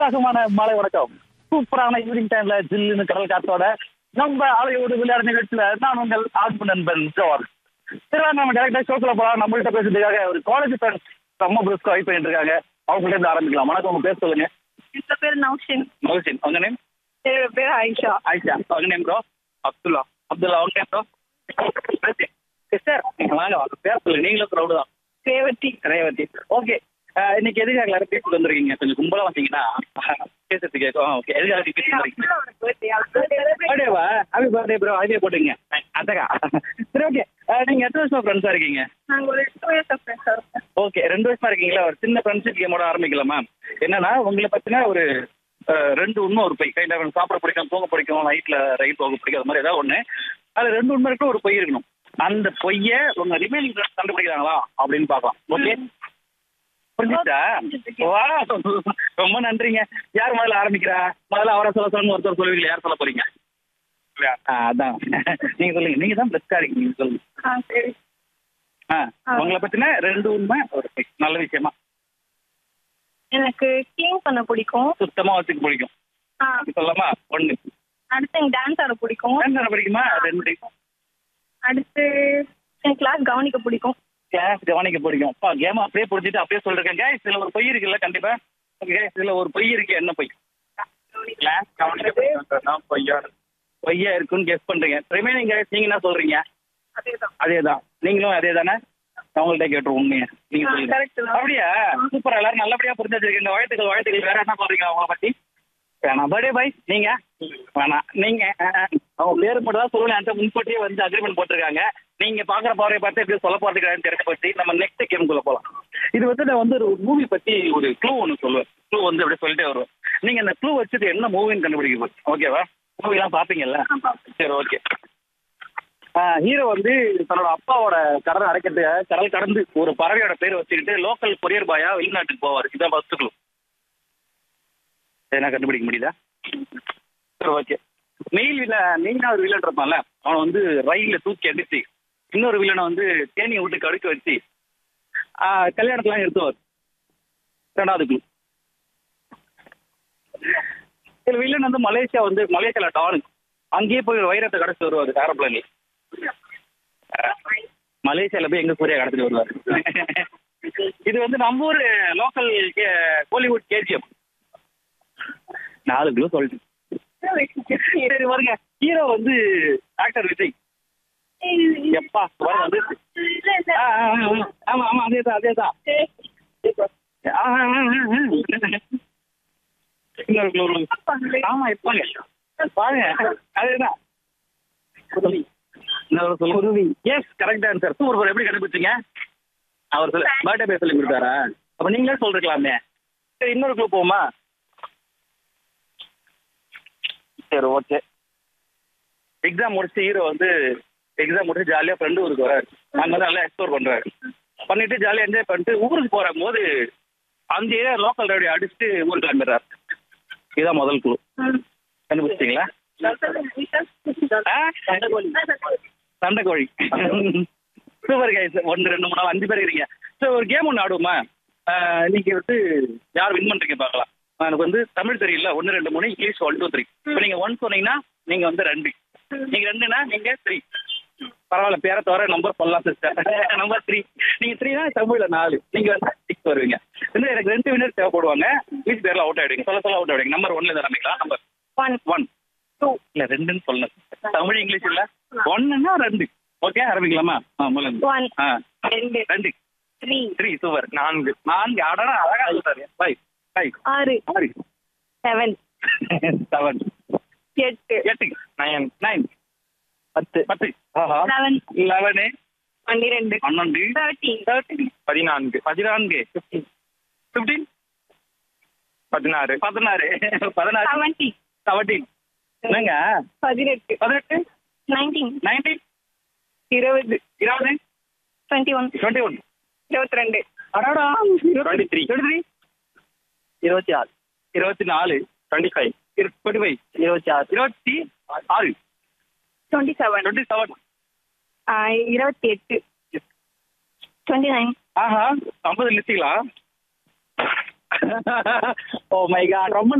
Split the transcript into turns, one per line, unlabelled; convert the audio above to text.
உற்சாகமான மாலை வணக்கம் சூப்பரான ஈவினிங் டைம்ல ஜில்லுன்னு கடல் காத்தோட நம்ம அலையோடு விளையாட நிகழ்ச்சியில நான் உங்கள் ஆத்ம நண்பன் ஜோர் சரி நம்ம டேரக்டா ஷோக்குள்ள போலாம் நம்மள்ட்ட பேசுறதுக்காக ஒரு காலேஜ் ஃப்ரெண்ட்ஸ் ரொம்ப பிரிஸ்கோ வெயிட் பண்ணிட்டு இருக்காங்க அவங்கள்ட்ட இருந்து ஆரம்பிக்கலாம் வணக்கம் உங்க பேர் சொல்லுங்க
என் பேர் நௌஷின்
மகிழ்ச்சின் உங்க நேம்
என் பேர் ஆயிஷா
ஆயிஷா உங்க நேம் ப்ரோ அப்துல்லா அப்துல்லா உங்க நேம் ப்ரோ சார் வாங்க வாங்க பேர் சொல்லுங்க நீங்களும் க்ரௌடு தான்
ரேவதி
ரேவதி ஓகே இன்னைக்கு எதுக்காக எல்லாரும் பேசிட்டு வந்திருக்கீங்க கொஞ்சம் கும்பலா வந்தீங்கன்னா பேசுறதுக்கு ஓகே எதுக்காக பேசிட்டு வந்திருக்கீங்க அப்படியேவா ஹாப்பி பர்த்டே ப்ரோ ஹாப்பியா போட்டுங்க அதக்கா சரி ஓகே நீங்க எத்தனை வருஷமா ஃப்ரெண்ட்ஸா இருக்கீங்க
நாங்க ஒரு டூ இயர்ஸ் ஃப்ரெண்ட்ஸா இருக்கோம்
ஓகே ரெண்டு வருஷமா இருக்கீங்களா ஒரு சின்ன ஃப்ரெண்ட்ஷிப் கேமோட ஆரம்பிக்கலாமா என்னன்னா உங்களை பத்தின ஒரு அஹ், ரெண்டு உண்மை ஒரு பொய் கையில சாப்பிட பிடிக்கும் தூங்க பிடிக்கும் நைட்ல ரயில் போக பிடிக்கும் அது மாதிரி ஏதாவது ஒண்ணு அது ரெண்டு உண்மை இருக்கு ஒரு பொய் இருக்கணும் அந்த பொய்ய உங்க ரிமைனிங் கண்டுபிடிக்கிறாங்களா அப்படின்னு பார்க்கலாம் ஓகே புரிஞ்சுச்சா வா ரொம்ப நன்றிங்க யார் முதல்ல ஆரம்பிக்கிறா முதல்ல அவரை சொல்ல சொல்லணும் ஒருத்தர் சொல்லுவீங்க யார் சொல்ல போறீங்க ஆ, அதான் நீங்க சொல்லுங்க நீங்க தான் பெஸ்டா இருக்கீங்க நீங்க சொல்லுங்க
ஆ சரி
ஆ உங்களை பத்தின ரெண்டு உண்மை ஒரு பொய். நல்ல விஷயமா
எனக்கு க்ளீன் பண்ண பிடிக்கும்
சுத்தமா வச்சுக்க பிடிக்கும்
ஆ
சொல்லலாமா ஒண்ணு
அடுத்து எனக்கு டான்ஸ் ஆட பிடிக்கும்
டான்ஸ் பிடிக்குமா ரெண்டு
அடுத்து என் கிளாஸ் கவனிக்க பிடிக்கும்
கிளாஸ் கவனிக்க பிடிக்கும் அப்பா கேம் அப்படியே பிடிச்சிட்டு அப்படியே சொல்லிருக்கேன் கேஸ் இதுல ஒரு பொய் இருக்குல்ல கண்டிப்பா கேஸ் இதுல ஒரு பொய் இருக்கு என்ன பொய் கிளாஸ் கவனிக்க பிடிக்கும் பொய்யா பொய்யா இருக்குன்னு கெஸ் பண்றீங்க ரிமைனிங் கேஸ் நீங்க என்ன சொல்றீங்க
அதேதான்
அதேதான் நீங்களும் அதே தானே அவங்கள்ட்ட கேட்டுருவோம் உண்மையை நீங்க
ஆ,
சொல்லுங்க
correct தான்.
அப்படியா சூப்பர் எல்லாரும் நல்லபடியா புரிஞ்சு வச்சிருக்கீங்க வாழ்த்துக்கள் வாழ்த்துக்கள் வேற என்ன சொல்றீங்க அவங்கள பத்தி வேணாம் பர்த்டே பாய் நீங்க வேணாம் நீங்க அஹ், அஹ், அவங்க பேரு மட்டும் தான் சொல்லுவேன் என்கிட்ட முன்கூட்டியே வந்து அக்ரிமெண்ட் போட்டிருக்காங்க நீங்க பாக்குற பார்வையை பார்த்து எப்படி சொல்ல போறதுக்கு தெரிஞ்ச பத்தி நம்ம நெக்ஸ்ட் கேமுக்குள்ள போலாம் இது வந்து நான் வந்து ஒரு மூவி பத்தி ஒரு க்ளூ ஒன்று சொல்லுவேன் க்ளூ வந்து அப்படியே சொல்லிட்டே வருவேன் நீங்க அந்த க்ளூ வச்சுட்டு என்ன மூவின்னு கண்டுபிடிக்க போகுது ஓகேவா மூவி எல்லாம் பாப்பீங்கல்ல சரி ஓகே ஹீரோ வந்து தன்னோட அப்பாவோட கடனை அடைக்கிறதுக்காக கடல் கடந்து ஒரு பறவையோட பேர் வச்சுக்கிட்டு லோக்கல் கொரியர் பாயா வெளிநாட்டுக்கு போவார் இதான் ஃபர்ஸ்ட் க்ளூ என்ன கண்டுபிடிக்க முடியுதா சரி ஓகே மெயில் வில்ல மெயினாக ஒரு வில்லன் இருப்பான்ல அவன் வந்து ரயில்ல தூக்கி அடிச்சு இன்னொரு வில்லனை வந்து தேனியை விட்டு கடுக்க வச்சு ஆஹ், கல்யாணத்தெல்லாம் நிறுத்துவார் ரெண்டாவது க்ளூ சில வில்லன் வந்து மலேசியா வந்து மலேசியால டானு அங்கேயே போய் வைரத்தை கடைச்சி வருவார் ஏரோப்ளேன்ல மலேசியால போய் எங்க சூர்யா கடத்திட்டு வருவார் இது வந்து நம்ம ஊர் லோக்கல் கோலிவுட் கேஜிஎம் நாலு கிலோ சொல்லிட்டு சரி வருங்க ஹீரோ வந்து ஆக்டர் விஜய் எப்பா வர வந்து
இல்ல இல்ல
ஆ, ஆ, ஆ, ஆமா ஆமா அதேதான் அதேதான் ஆ, ஆ, ஆ, ஆ. இன்னொரு clue கொடுங்க. ஆமா இருப்பாங்க பாருங்க அதேதான் இன்னொரு சொல்லு. குருவி எஸ் கரெக்ட் ஆன்சர் சூப்பர் எப்படி கண்டுபிடிச்சீங்க அவர் சொல்லி பர்த்டே பேர் சொல்லி கொடுத்தாரா அப்ப நீங்களே சொல்லிருக்கலாமே சரி இன்னொரு க்ளூ போமா சரி ஓகே எக்ஸாம் முடிச்சு ஹீரோ வந்து எக்ஸாம் முடிச்சு ஜாலியாக ஃப்ரெண்டு ஊருக்கு வராரு அங்கே வந்து நல்லா எக்ஸ்ப்ளோர் பண்ணுறாரு பண்ணிட்டு ஜாலியாக என்ஜாய் பண்ணிட்டு ஊருக்கு போகிற போது அந்த ஏரியா லோக்கல் ரேடியோ அடிச்சுட்டு ஊருக்கு கிளம்பிடுறாரு இதுதான் முதல் குழு கண்டுபிடிச்சிங்களா ஆ? சண்டை கோழி சூப்பர் கைஸ் ஒன்று ரெண்டு மூணு நாலு அஞ்சு பேர் இருக்கீங்க ஸோ ஒரு கேம் ஒன்று ஆடுவோமா ஆஹ் இன்னைக்கு வந்து யார் வின் பண்றீங்க பார்க்கலாம் எனக்கு வந்து தமிழ் தெரியல ஒன்று ரெண்டு மூணு இங்கிலீஷ் ஒன் டூ த்ரீ இப்போ நீங்கள் ஒன் சொன்னீங்கன்னா நீங்கள் வந்து ரெண்டு நீங்கள் ரெண்டுனா நீங்கள் த்ரீ பரவாயில்ல பேரை தவிர நம்பர் சொல்லலாம் சிஸ்டர் நம்பர் த்ரீ நீங்கள் த்ரீனா தமிழ்ல நாலு நீங்கள் வந்து சிக்ஸ் வருவீங்க இன்னும் எனக்கு ரெண்டு வினர் தேவைப்படுவாங்க மீதி பேர்ல அவுட் ஆயிடுங்க சொல்ல சொல்ல அவுட் ஆயிடுங்க நம்பர் ஒன்ல இருந்து ஆரம்பிக்கலாம் நம்பர்
ஒன்
ஒன் டூ இல்ல ரெண்டுன்னு சொல்லணும் தமிழ் இங்கிலீஷ் இல்ல ஒன்னுன்னா ரெண்டு ஓகே ஆரம்பிக்கலாமா ஆ முதல்ல
ஒன்
ஆ
ரெண்டு
ரெண்டு
த்ரீ
த்ரீ சூப்பர் நான்கு நான்கு அடடா அழகா சொல்றாரு ஃபைவ் ஃபைவ்
ஆறு
ஆறு
செவன்
செவன்
எட்டு
எட்டு நைன் நைன் பத்து பத்து ஆஹா
லெவன்
லெவனு
பன்னிரெண்டு
பன்னெண்டு
தேர்ட்டீன்
தேர்ட்டின் பதினான்கு பதினான்கு ஃபிஃப்டீன் ஃபிஃப்டீன் பதினாறு பதினாறு பதினாறு
செவன்டீன்
செவன்டீன் என்னங்க
பதினெட்டு
பதினெட்டு
நைன்டீன்
நைன்டீன்
இருபது
இருபது
டுவெண்ட்டி ஒன்
டுவெண்ட்டி ஒன்
இருபத்தி ரெண்டு
அடாடா டுவெண்ட்டி த்ரீ டுவெண்ட்டி த்ரீ இருபத்தி ஆறு இருபத்தி நாலு டுவெண்ட்டி ஃபைவ் டுவெண்ட்டி ஃபைவ் இருபத்தி ஆறு இருபத்தி ஆறு
டுவெண்ட்டி செவன்
டுவெண்ட்டி செவன்
இருபத்தி எட்டு டுவெண்ட்டி நைன்
ஆஹா ஐம்பது லிஸ்டிங்களா
ஓ மை காட் ரொம்ப